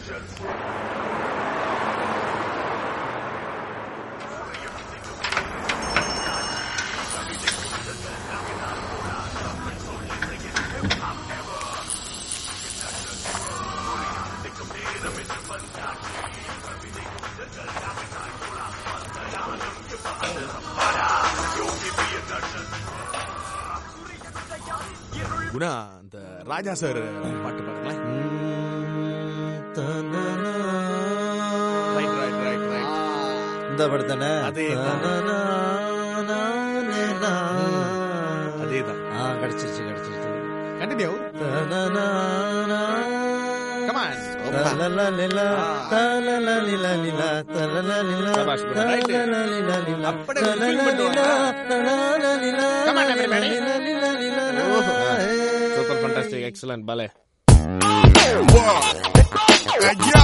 குணா அந்த ராஜா சார் பாட்டு பாருங்களேன் ரைட் ரைட் ரைட் ரைட் இந்த படத்தானே அதேதான். அதேதான் ஆ கிடைச்சிருச்சு கிடைச்சிருச்சு கண்டினியூ கமான் தலலலிலா, தலலலிலலிலா, தலலலிலா, சபாஷ் bro, right. தலலலிலலிலா, அப்படியே ஒரு feel பண்ணிட்டு தலலலிலா, வாங்க. தலலலிலா, Come on, everybody. தலலலிலலிலா. சூப்பர் ஃபண்டாஸ்டிக் எக்ஸலன்ட் பாலே Whoa. Hey, yo.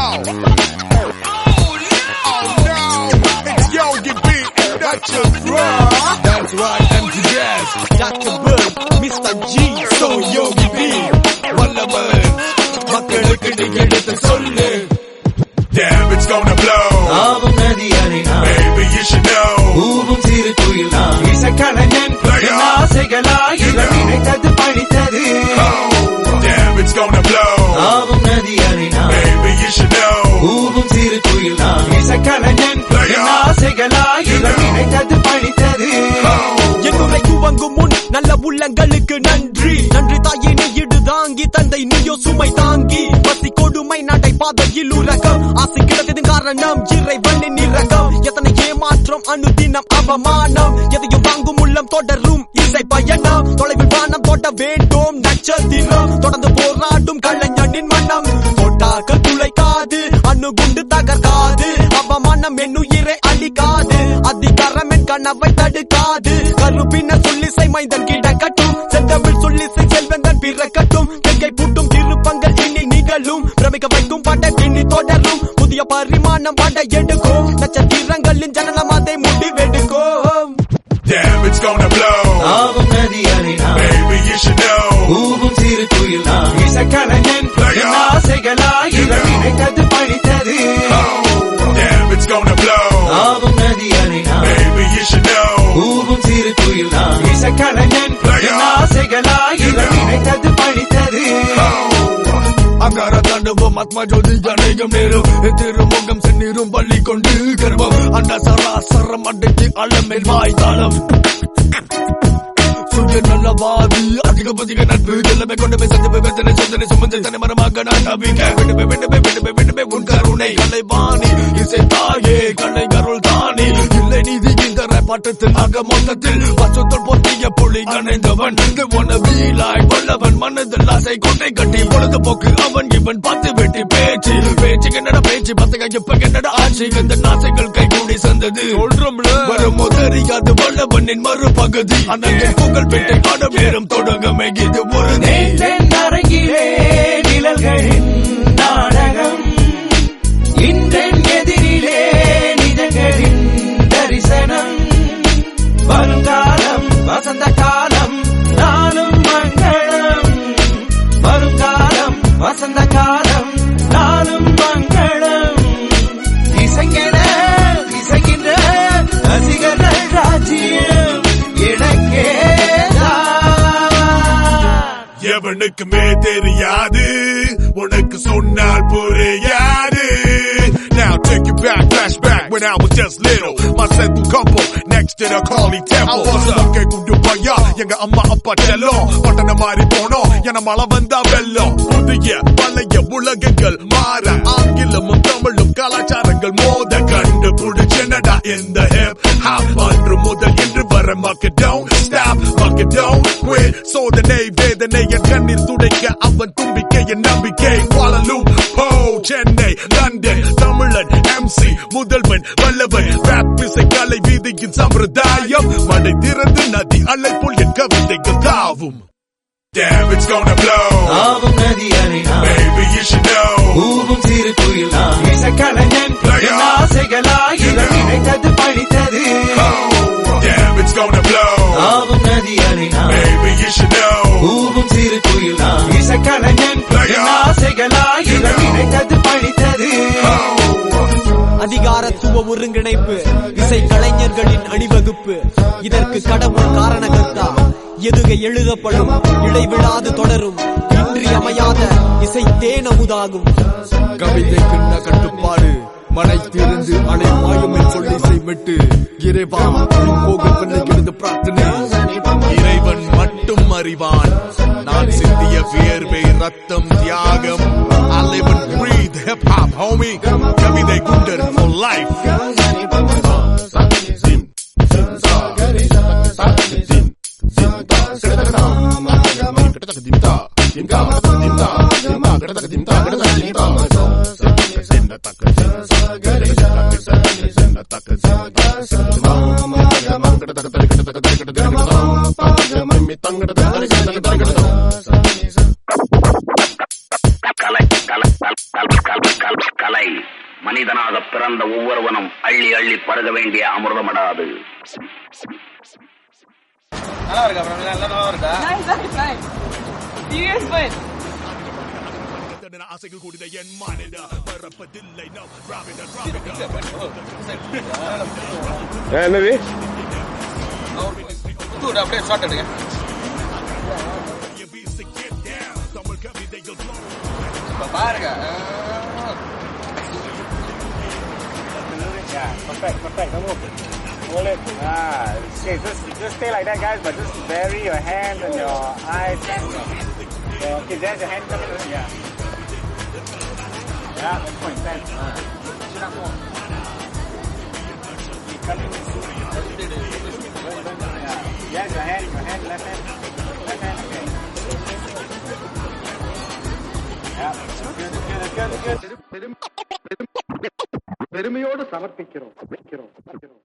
Oh, no. It's Yogi B. And that's your bro. That's right, MTS. Dr. Bird, Mr. G. So Yogi B. Vallavan மக்களுக்கு நீ எடுத்து சொல்லு Damn, it's gonna blow. ஆவும் நதி அலைனா, Baby, you should know. ஊவும் சிறு குயில் நான். இசைக்கலைஞன் Player. என் ஆசைகளாய் இளம் நினைத்தது பழித்தது Oh, damn, it's gonna blow. ஆவும் நதி அலைனா, Baby, you should know. ஊவும் சிறு குயில் நான். இசைக்கலைஞன் Player. என் ஆசைகளாய் இளம் நினைத்தது பழித்தது என்னுரை துவங்கும் முன் நல்ல உள்ளங்களுக்கு நன்றி நன்றி தாயே நீ இடு தாங்கி தந்தை நீயோ சுமை தாங்கி பசி கொடுமை நடை பாதையில் உலகம் ஆசை கிடத்ததின் காரணம் இறைவனின் இறக்கம் எத்தனை ஏமாற்றம் அனுதினம் அவமானம் எதையும் வாங்கும் உள்ளம் தொடரும் இசை பயணம் தொலைவில் வானம் தொட வேண்டும் நட்சத்திரம் தொடர்ந்து போராடும் கலைஞனின் மனம் தொட்டாக்கள் துளைக்காது அணுகுண்டு தகர்க்காது அவமானம் என்னுயிரை அழிக்காது அதிகாரம் என் கனவை தடுக்காது கருப்பின சொல்லிசை மைந்தன் கிடக்கட்டும் செந்தமிழ் சொல்லிசை செல்வந்தன் பிறக்கட்டும் கெங்கை பூட்டும் திருப்பங்கள் இனி நிகழும் பிரமிக்க வைக்கும் பட பின்னி தொடரும் புதிய பரிமாணம் பட எடுக்கும் நட்சத்திரங்களின் ஜனனம் அதை முடிவெடுக்கும் Damn, it's gonna blow. ஆவும் நதி அலைனா, Baby, you should know. ஊவும் சிறு குயில் நான். இசைக்கலைஞன் Player. என் ஆசைகளாய் இளம் நினைத்தது பழித்தது Oh, damn, it's gonna blow. ஆவும் நதி அலைனா, Baby, you should know. ஊவும் சிறு குயில் நான். இசைக்கலைஞன் Player. என் ஆசைகளாய் இளம் நினைத்தது பழித்தது அங்கார தாண்டவம் ஆத்மா ஜோதி அநேகம் நேரம் திருமுகம் செந்நீரும் பள்ளி கொண்டு கர்வம் அந்த சராசரம் அடைக்கு அளமேல் வாய்த்தாளம் சுய நல்லவாதி அதிக பதிக நட்பு எல்லாமே கொண்டு போய் சந்திப்பு வெத்தனை சொந்தனை சுமந்து தனி மரமாக நான் நம்பிக்கை விடுமே விடுமே விடுமே விடுமே உன் கருணை கலைவாணி இசை தாயே கலை கருள் தானி இல்லை நீதி இந்த பாட்டத்தில் ஆக மொத்தத்தில் பச்சத்தோல் பொத்திய புலி கணைந்தவன் உன வீலாய் வல்லவன் மனதில் ஆசை கொண்டை கட்டி பொழுதுபோக்கு அவன் இவன் பார்த்து வெட்டி பேச்சு பேச்சு என்னடா பேச்சு பத்துக இப்ப என்னடா ஆட்சி இந்த நாசைகள் கை கூடி சந்தது சொல்றோம்ல வரும் தெரியாது வல்லவனின் மறுபகுதி அண்ணன் புகழ் பெட்டை ஆடும் நேரம் தொடங்கமே இது ஒரு நீ தென் அரங்கிலே நிழல்களின் நாடகம் இன்றென் எதிரிலே நிஜங்களின் தரிசனம் வருங்காலம் வசந்த காலம் நாளும் மங்களம் வருங்காலம் வசந்த காலம் நாளும் மங்களம் இசைங்கென இசைக்கின்ற ரசிகர்கள் ராஜ்யம் எனக்கே எவனுக்குமே தெரியாது உனக்கு சொன்னால் புரியாது Now take you back, flashback when I was just little. My central couple next to the Carly Temple. I was a கேக்குண்டு பையா எங்க அம்மா அப்பா செல்லம் பட்டணம் மாறி போனோம் என மழை வந்தா வெள்ளம் புதிய பழைய உலகங்கள் மாற ஆங்கிலமும் தமிழும் கலாச்சாரங்கள் மோத கண்டு புடிச்சனடா இந்த ஹிப் ஹாப் அன்று முதல் இன்று வர மக்கள் don't stop மக்கள் don't quit சோதனை வேதனை என் கண்ணீர் துடைக்க அவன் தும்பிக்கை என் நம்பிக்கை வாழலும் போ Chennai London Tamilan MC Muthalvan Vallavan rap இசை கலை வீதியின் சம்பிரதாயம் மடை திறந்து நதி அலை போல் என் கவிதைகள் தாவும் Damn, it's gonna blow. ஆவும் நதி அலைனா Baby, you should know. ஊவும் சிறு குயில் நான் இசைக்கலைஞன் Player. என் ஆசைகளாய் இளம் நினைத்தது பழித்தது Oh, damn, it's gonna blow. ஆவும் நதி அலைனா Baby, you should know. ஊவும் சிறு குயில் நான் இசைக்கலைஞன் Player. என் ஆசைகளாய் இளம் நினைத்தது பழித்தது தத்துவ ஒருங்கிணைப்பு இசை கலைஞர்களின் அணிவகுப்பு இதற்கு கடவுள் காரணகர்த்தா எதுகை எழுதப்படும் இடைவிடாது தொடரும் இன்றியமையாத இசை தேனமுதாகும் கவிதைக்குன்ன கட்டுப்பாடு மனை திறந்து அலை மாயமை சொல்லி செய்மிட்டு இறைவா போக பிள்ளைகிறது பிரார்த்தனை இறைவன் மட்டும் அறிவான் நான் சிந்திய வியர்வை ரத்தம் தியாகம் I live and breathe hip hop homie கவிதை குண்டர் for life கலை கலை கலை கலை கலை கலை கலை மனிதனாக பிறந்த ஒவ்வொருவனும் அள்ளி அள்ளி பருக வேண்டிய அமிர்தமடாது Nice, nice, nice. Serious but ஆசைகள் கூடிய என் மாநில மறப்பதில்லை no ராவிட ராவிட என்னது வீசி get down தமிழ் கவிதைகள் flow Yeah, perfect, perfect. Don't move. Hold it. Ah, okay, just just stay like that, guys. But just vary your hands and your eyes. Yeah, okay, there's your hand coming. in. Yeah. Yeah, that's point. Ten. Ah. Chin up more. Okay, coming in soon. Yeah. Yes, your hand, your hand, left hand, left hand. Okay. Yeah. Good, good, good, good. பெருமையோடு சமர்ப்பிக்கிறோம்